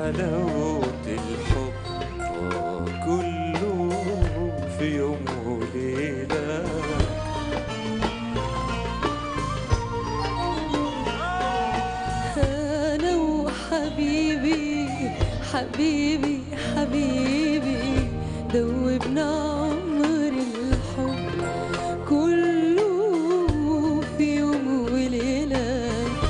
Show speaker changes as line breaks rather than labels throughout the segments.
حلاوة الحب آه كله في يوم وليلة
أنا وحبيبي حبيبي حبيبي دوبنا عمر الحب كله في يوم وليلة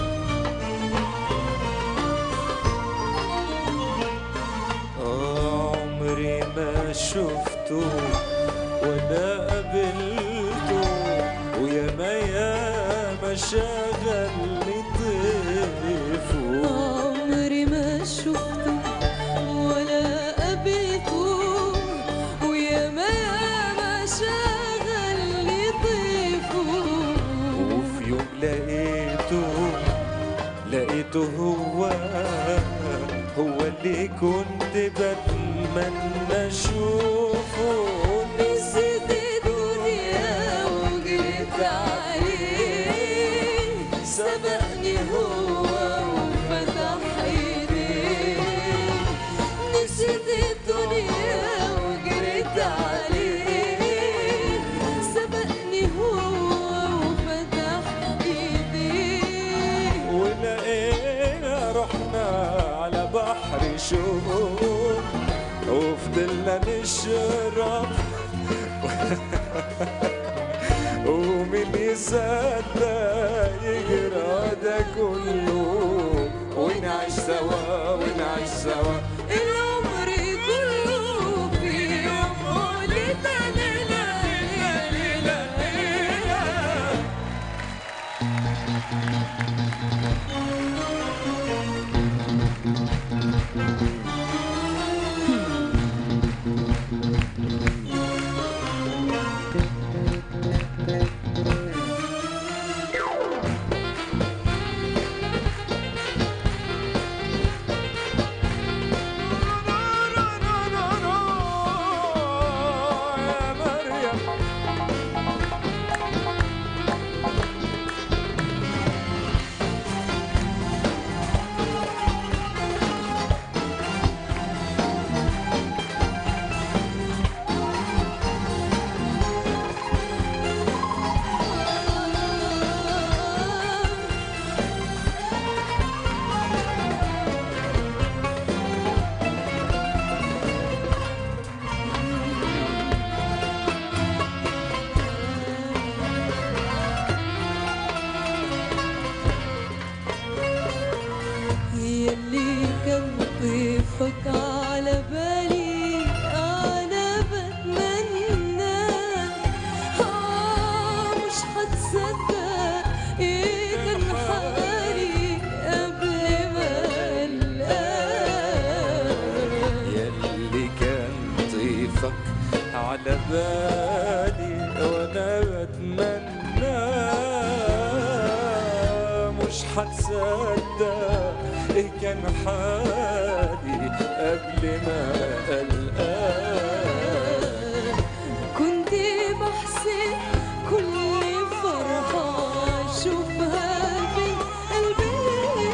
آه عمري ما شفته ولا قابلته ويا ما يا ما شغلني طيفه
عمري ما شفته ولا قابلته ويا ما ما شغلني طيفه
وفي يوم لقيته لقيته هو هو اللي كنت بتمنى اشوفه
نسيت الدنيا وجيت عليه سبقني هو وفتح ايديه نسيت الدنيا وجريت عليه سبقني هو وفتح ايديه
ولقينا رحنا على بحر شوق وفضلنا نشرب ومين يصدق يجرى ده كله ونعيش سوا ونعيش سوا
العمر كله في يوم وليلة ليلة ليلة ليلة
يا مريم
يلي كان ضيفك على بالي انا بتمنى آه مش هتصدق ايه كان حالي قبل ما القاك
يلي كان طيفك على بالي وانا بتمنى مش هتصدق ايه كان حالي قبل ما القاك
كنت بحسب كل فرحة أشوفها في قلبي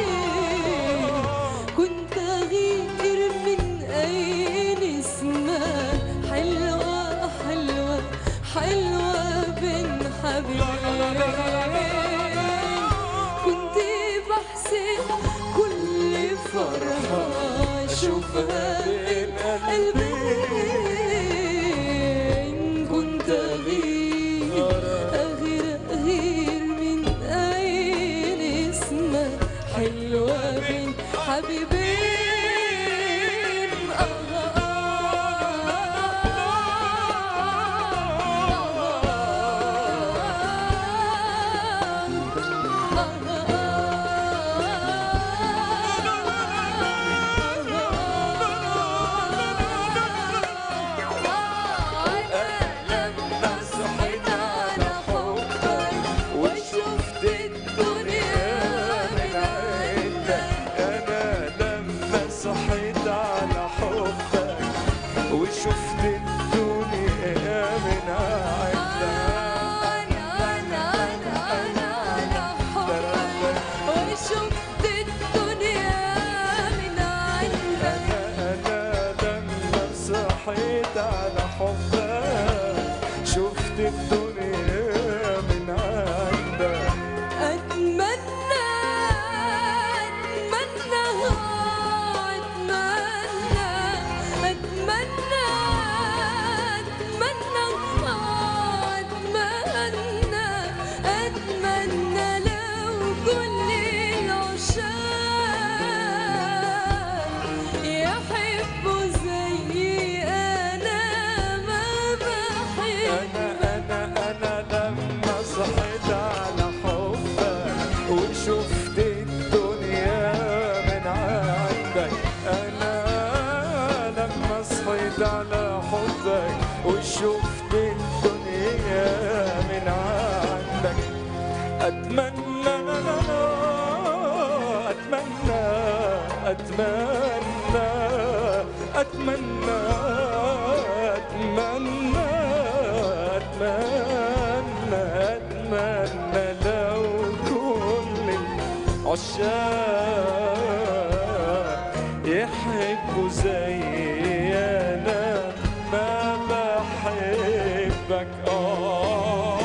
كنت أغير من أي نسمة حلوة حلوة حلوة بين حبيبين كنت بحسب كل فرحة أشوفها بين قلبين كنت أغير أغير أغير من أي نسمة حلوة بين حبيبين
لما صحيت على حبك وشفت الدنيا من عندك انا لما أتمنى أتمنى أتمنى أتمنى أتمنى لو كل العشاق يحبوا زي أنا ما بحبك آه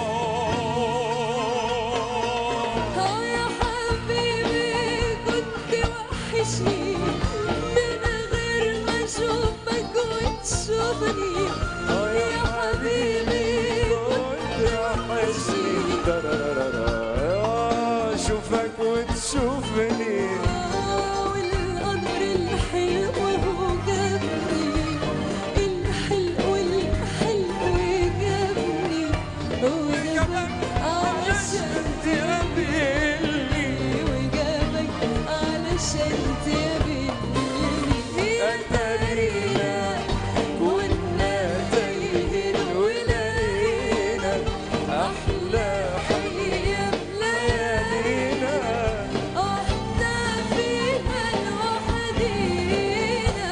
اه يا حبيبي كنت وحشني من غير ما اشوفك وتشوفني
آه يا حبيبي كنت وحشني دررررر. آه، اشوفك وتشوفني
آه، والقمر الحلو هو جابني الحلو الحلو جابني وجابك علشان
تقابلني
وجابك علشان تقابلني
أتارينا كنا تايهين ولقينا أحلى
أيام
ليالينا
احنا فيها لوحدينا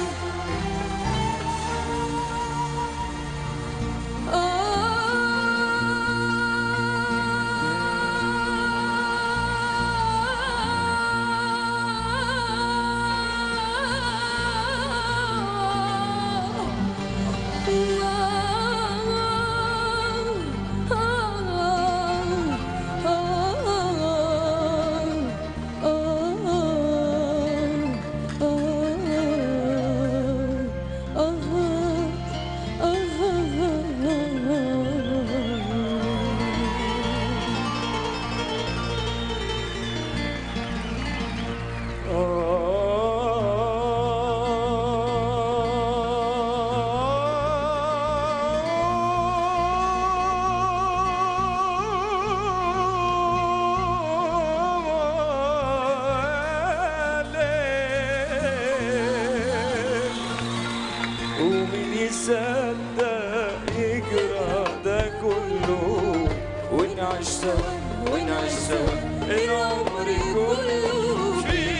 ومين يصدق يجرى ده كله ونعيش سوا ونعيش سوا العمر كله في